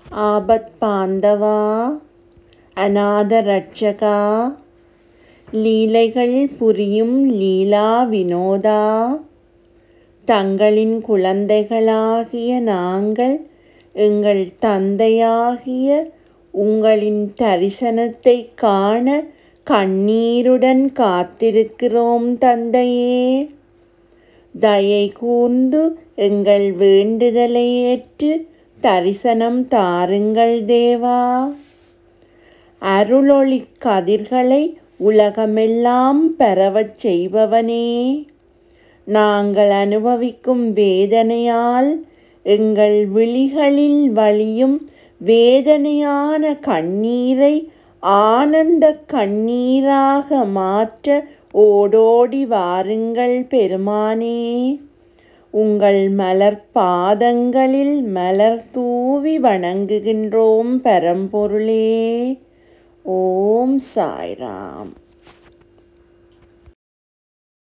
ஆபத்பாந்தவா அநாத ரட்சகா லீலைகள் புரியும் லீலா வினோதா தங்களின் குழந்தைகளாகிய நாங்கள் எங்கள் தந்தையாகிய உங்களின் தரிசனத்தை காண கண்ணீருடன் காத்திருக்கிறோம் தந்தையே தயை கூர்ந்து எங்கள் வேண்டுதலை ஏற்று தரிசனம் தாருங்கள் தேவா அருளொளி கதிர்களை உலகமெல்லாம் பரவச் செய்பவனே நாங்கள் அனுபவிக்கும் வேதனையால் எங்கள் விழிகளில் வழியும் வேதனையான கண்ணீரை ஆனந்த கண்ணீராக மாற்ற ஓடோடி வாருங்கள் பெருமானே உங்கள் மலர் பாதங்களில் மலர் தூவி வணங்குகின்றோம் பரம்பொருளே ஓம் சாய்ராம்